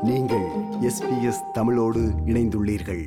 நீங்கள் எஸ்பிஎஸ் தமிழோடு இணைந்துள்ளீர்கள்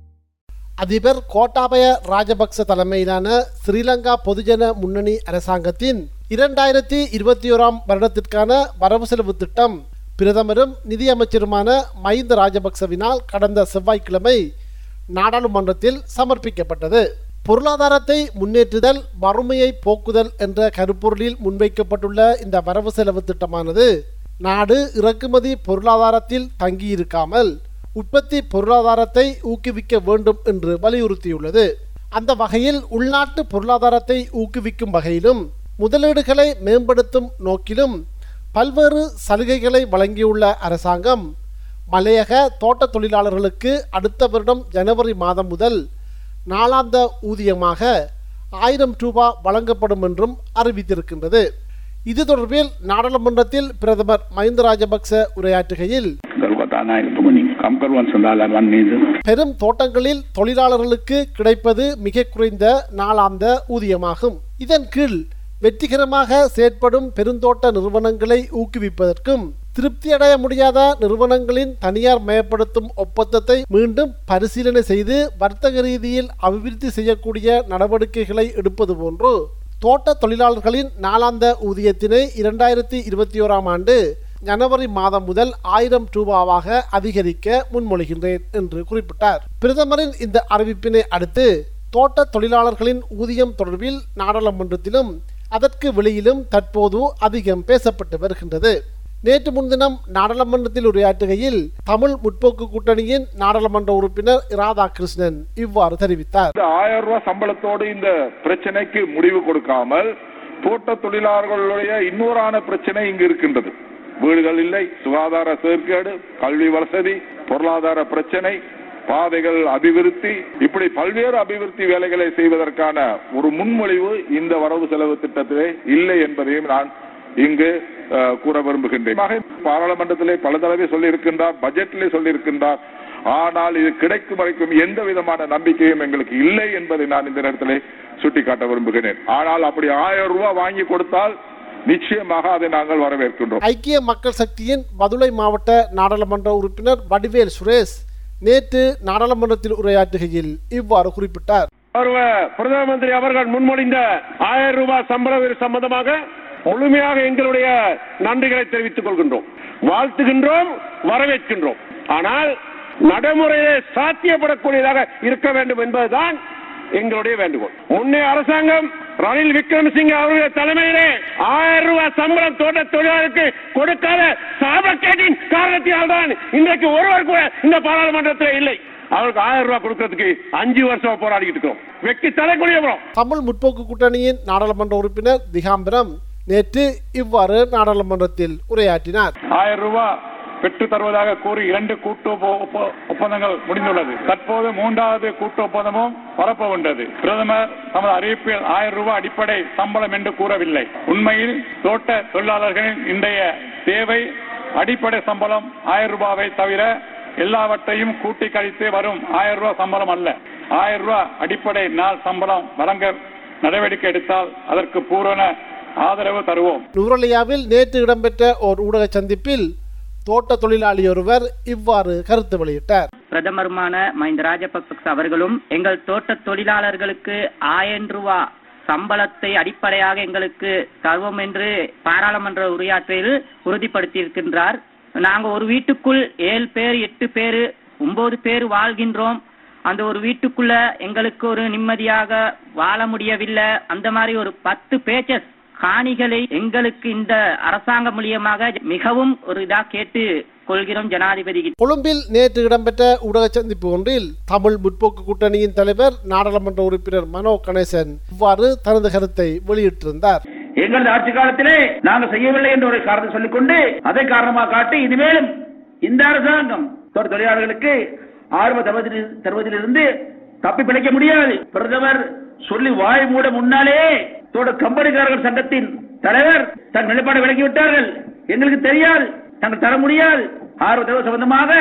அதிபர் கோட்டாபய ராஜபக்ச தலைமையிலான ஸ்ரீலங்கா பொதுஜன முன்னணி அரசாங்கத்தின் இரண்டாயிரத்தி இருபத்தி ஓராம் வருடத்திற்கான வரவு செலவு திட்டம் பிரதமரும் நிதியமைச்சருமான மஹிந்த ராஜபக்சவினால் கடந்த செவ்வாய்க்கிழமை நாடாளுமன்றத்தில் சமர்ப்பிக்கப்பட்டது பொருளாதாரத்தை முன்னேற்றுதல் வறுமையை போக்குதல் என்ற கருப்பொருளில் முன்வைக்கப்பட்டுள்ள இந்த வரவு செலவு திட்டமானது நாடு இறக்குமதி பொருளாதாரத்தில் தங்கியிருக்காமல் உற்பத்தி பொருளாதாரத்தை ஊக்குவிக்க வேண்டும் என்று வலியுறுத்தியுள்ளது அந்த வகையில் உள்நாட்டு பொருளாதாரத்தை ஊக்குவிக்கும் வகையிலும் முதலீடுகளை மேம்படுத்தும் நோக்கிலும் பல்வேறு சலுகைகளை வழங்கியுள்ள அரசாங்கம் மலையக தோட்ட தொழிலாளர்களுக்கு அடுத்த வருடம் ஜனவரி மாதம் முதல் நாளாந்த ஊதியமாக ஆயிரம் ரூபாய் வழங்கப்படும் என்றும் அறிவித்திருக்கின்றது இது தொடர்பில் நாடாளுமன்றத்தில் பிரதமர் மஹிந்த ராஜபக்ச உரையாற்றுகையில் කරුවතා නායකතුමනි කම්කරුවන් සඳහා ලබන්නේද பெரும் தோட்டங்களில் தொழிலாளர்களுக்கு கிடைப்பது மிக குறைந்த நாளாந்த ஊதியமாகும் இதன் கீழ் வெற்றிகரமாக செயற்படும் பெருந்தோட்ட நிறுவனங்களை ஊக்குவிப்பதற்கும் திருப்தியடைய முடியாத நிறுவனங்களின் தனியார் மயப்படுத்தும் ஒப்பந்தத்தை மீண்டும் பரிசீலனை செய்து வர்த்தக ரீதியில் அபிவிருத்தி செய்யக்கூடிய நடவடிக்கைகளை எடுப்பது போன்று தோட்ட தொழிலாளர்களின் நாளாந்த ஊதியத்தினை இரண்டாயிரத்தி இருபத்தி ஓராம் ஆண்டு ஜனவரி மாதம் முதல் ஆயிரம் ரூபாவாக அதிகரிக்க முன்மொழிகின்றேன் என்று குறிப்பிட்டார் பிரதமரின் இந்த அறிவிப்பினை அடுத்து தோட்ட தொழிலாளர்களின் ஊதியம் தொடர்பில் நாடாளுமன்றத்திலும் அதற்கு வெளியிலும் தற்போது அதிகம் பேசப்பட்டு வருகின்றது நேற்று முன்தினம் நாடாளுமன்றத்தில் உரையாற்றுகையில் தமிழ் முற்போக்கு கூட்டணியின் நாடாளுமன்ற உறுப்பினர் இராதா கிருஷ்ணன் இவ்வாறு தெரிவித்தார் இந்த ஆயிரம் ரூபாய் சம்பளத்தோடு இந்த பிரச்சனைக்கு முடிவு கொடுக்காமல் தோட்ட தொழிலாளர்களுடைய இன்னொரான பிரச்சனை இங்கு இருக்கின்றது வீடுகள் இல்லை சுகாதார சீர்கேடு கல்வி வசதி பொருளாதார பிரச்சனை பாதைகள் அபிவிருத்தி இப்படி பல்வேறு அபிவிருத்தி வேலைகளை செய்வதற்கான ஒரு முன்மொழிவு இந்த வரவு செலவு திட்டத்திலே இல்லை என்பதையும் நான் இங்கு அஹ், கூற விரும்புகின்றேன் ஆக, பாராளுமன்றத்திலே பல தடவை சொல்லியிருக்கின்றார் பட்ஜெட்டிலே சொல்லியிருக்கின்றார் ஆனால் இது கிடைக்கும் வரைக்கும் எந்த விதமான நம்பிக்கையும் எங்களுக்கு இல்லை என்பதை நான் இந்த நேரத்திலே சுட்டிக்காட்ட விரும்புகிறேன் ஆனால் அப்படி ஆயிரம் ரூபாய் வாங்கி கொடுத்தால் நிச்சயமாக அதை நாங்கள் வரவேற்கின்றோம் ஐக்கிய மக்கள் சக்தியின் மதுரை மாவட்ட நாடாளுமன்ற உறுப்பினர் வடிவேல் சுரேஷ் நேற்று நாடாளுமன்றத்தில் உரையாற்றுகையில் இவ்வாறு குறிப்பிட்டார் கௌரவ பிரதம மந்திரி அவர்கள் முன்மொழிந்த ஆயிரம் ரூபாய் சம்பள உயர்வு சம்பந்தமாக முழுமையாக எங்களுடைய நன்றிகளை தெரிவித்துக் கொள்கின்றோம் வாழ்த்துகின்றோம் வரவேற்கின்றோம் ஆனால் நடைமுறையிலே சாத்தியப்படக்கூடியதாக இருக்க வேண்டும் என்பதுதான் எங்களுடைய வேண்டுகோள் முன்னே அரசாங்கம் ரணில் விக்ரமசிங்க அவருடைய தலைமையிலே ஆயிரம் ரூபாய் சம்பளம் தோட்ட தொழிலாளருக்கு கொடுக்காத சாபக்கேட்டின் காரணத்தினால் தான் இன்றைக்கு ஒருவர் கூட இந்த பாராளுமன்றத்தில் இல்லை அவருக்கு ஆயிரம் ரூபாய் கொடுக்கறதுக்கு அஞ்சு வருஷம் போராடிக்கிட்டு இருக்கோம் வெக்கி தலைக்குடிய தமிழ் முற்போக்கு கூட்டணியின் நாடாளுமன்ற உறுப்பினர் திகாம்பரம் நேற்று இவ்வாறு நாடாளுமன்றத்தில் உரையாற்றினார் ஆயிரம் ரூபாய் பெற்று தருவதாக கூறி இரண்டு கூட்டு ஒப்ப- ஒப்ப- ஒப்பந்தங்கள் முடிந்துள்ளது தற்போது மூன்றாவது கூட்டு ஒப்பந்தமும் வரப்போகின்றது பிரதமர் தமது அறிவிப்பில் ஆயிரம் ரூபாய் அடிப்படை சம்பளம் என்று கூறவில்லை உண்மையில் தோட்ட தொழிலாளர்களின் இன்றைய தேவை அடிப்படை சம்பளம் ஆயிரம் ரூபாவை தவிர எல்லாவற்றையும் கூட்டி கழித்து வரும் ஆயிரம் ரூபாய் சம்பளம் அல்ல ஆயிரம் ரூபாய் அடிப்படை நாள் சம்பளம் வழங்க நடவடிக்கை எடுத்தால் அதற்கு பூரண ஆதரவு தருவோம் நூரலியாவில் நேற்று இடம்பெற்ற ஓர் ஊடக சந்திப்பில் தோட்ட தொழிலாளி ஒருவர் இவ்வாறு கருத்து வெளியிட்டார் பிரதமருமான மஹிந்த ராஜபக்ச அவர்களும் எங்கள் தோட்ட தொழிலாளர்களுக்கு ஆயிரம் ரூபா சம்பளத்தை அடிப்படையாக எங்களுக்கு தருவோம் என்று பாராளுமன்ற உரையாற்றில் உறுதிப்படுத்தியிருக்கின்றார் நாங்க ஒரு வீட்டுக்குள் ஏழு பேர் எட்டு பேர் ஒன்பது பேர் வாழ்கின்றோம் அந்த ஒரு வீட்டுக்குள்ள எங்களுக்கு ஒரு நிம்மதியாக வாழ முடியவில்லை அந்த மாதிரி ஒரு பத்து பேச்சஸ் காணிகளை எங்களுக்கு இந்த அரசாங்கம் மூலியமாக மிகவும் ஒரு இதா கேட்டு கொள்கிறோம் ஜனாதிபதி கொழும்பில் நேற்று இடம்பெற்ற ஊடக சந்திப்பு ஒன்றில் தமிழ் முற்போக்கு கூட்டணியின் தலைவர் நாடாளுமன்ற உறுப்பினர் மனோ கணேசன் இவ்வாறு தனது கருத்தை வெளியிட்டிருந்தார் எங்களது ஆட்சி காலத்திலே நாங்கள் செய்யவில்லை என்ற ஒரு காரணத்தை சொல்லிக்கொண்டு அதை காரணமாக காட்டி இனிமேலும் இந்த அரசாங்கம் தோட்ட தொழிலாளர்களுக்கு ஆர்வ தருவதில் தருவதிலிருந்து தப்பி பிழைக்க முடியாது பிரதமர் சொல்லி வாய் மூட முன்னாலே தோட்ட கம்பெனிக்காரர்கள் சங்கத்தின் தலைவர் தன் நிலைப்பாடு விலகிவிட்டார்கள் எங்களுக்கு தெரியாது நாங்கள் தர முடியாது ஆர்வ தரவு சம்பந்தமாக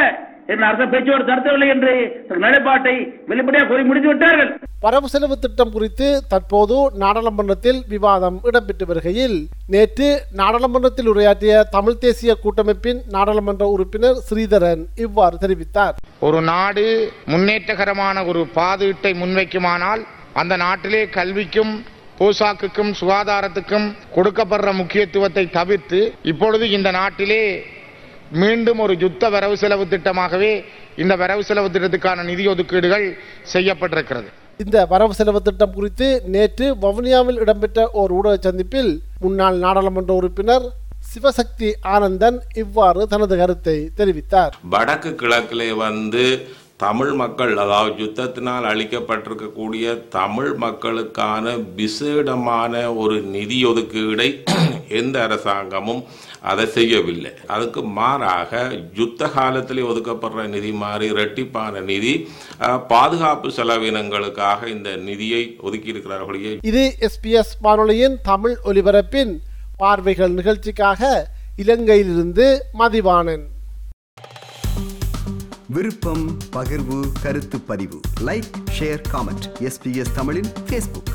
என் அரசு பேச்சுவார்த்தை நடத்தவில்லை என்று தங்கள் நிலைப்பாட்டை வெளிப்படையாக கூறி முடித்து விட்டார்கள் வரவு செலவு திட்டம் குறித்து தற்போது நாடாளுமன்றத்தில் விவாதம் இடம்பெற்று வருகையில் நேற்று நாடாளுமன்றத்தில் உரையாற்றிய தமிழ் தேசிய கூட்டமைப்பின் நாடாளுமன்ற உறுப்பினர் ஸ்ரீதரன் இவ்வாறு தெரிவித்தார் ஒரு நாடு முன்னேற்றகரமான ஒரு பாதீட்டை முன்வைக்குமானால் அந்த நாட்டிலே கல்விக்கும் போசாக்குக்கும் சுகாதாரத்துக்கும் கொடுக்கப்படுற முக்கியத்துவத்தை தவிர்த்து இப்பொழுது இந்த நாட்டிலே மீண்டும் ஒரு யுத்த வரவு செலவு திட்டமாகவே இந்த வரவு செலவு திட்டத்துக்கான நிதி ஒதுக்கீடுகள் செய்யப்பட்டிருக்கிறது இந்த வரவு செலவு திட்டம் குறித்து நேற்று வவுனியாவில் இடம்பெற்ற ஓர் ஊடக சந்திப்பில் முன்னாள் நாடாளுமன்ற உறுப்பினர் சிவசக்தி ஆனந்தன் இவ்வாறு தனது கருத்தை தெரிவித்தார் வடக்கு கிழக்கிலே வந்து தமிழ் மக்கள் அதாவது யுத்தத்தினால் அளிக்கப்பட்டிருக்கக்கூடிய தமிழ் மக்களுக்கான விசேடமான ஒரு நிதி ஒதுக்கீடை எந்த அரசாங்கமும் அதை செய்யவில்லை அதுக்கு மாறாக யுத்த காலத்திலே ஒதுக்கப்படுற நிதி மாறி இரட்டிப்பான நிதி அஹ், பாதுகாப்பு செலவினங்களுக்காக இந்த நிதியை ஒதுக்கி இருக்கிறார்களே இது எஸ்பிஎஸ் வானொலியின் தமிழ் ஒலிபரப்பின் பார்வைகள் நிகழ்ச்சிக்காக இலங்கையிலிருந்து மதிவாணன் விருப்பம் பகிர்வு கருத்து பதிவு லைக் ஷேர் காமெண்ட் எஸ்பிஎஸ் தமிழின் ஃபேஸ்புக்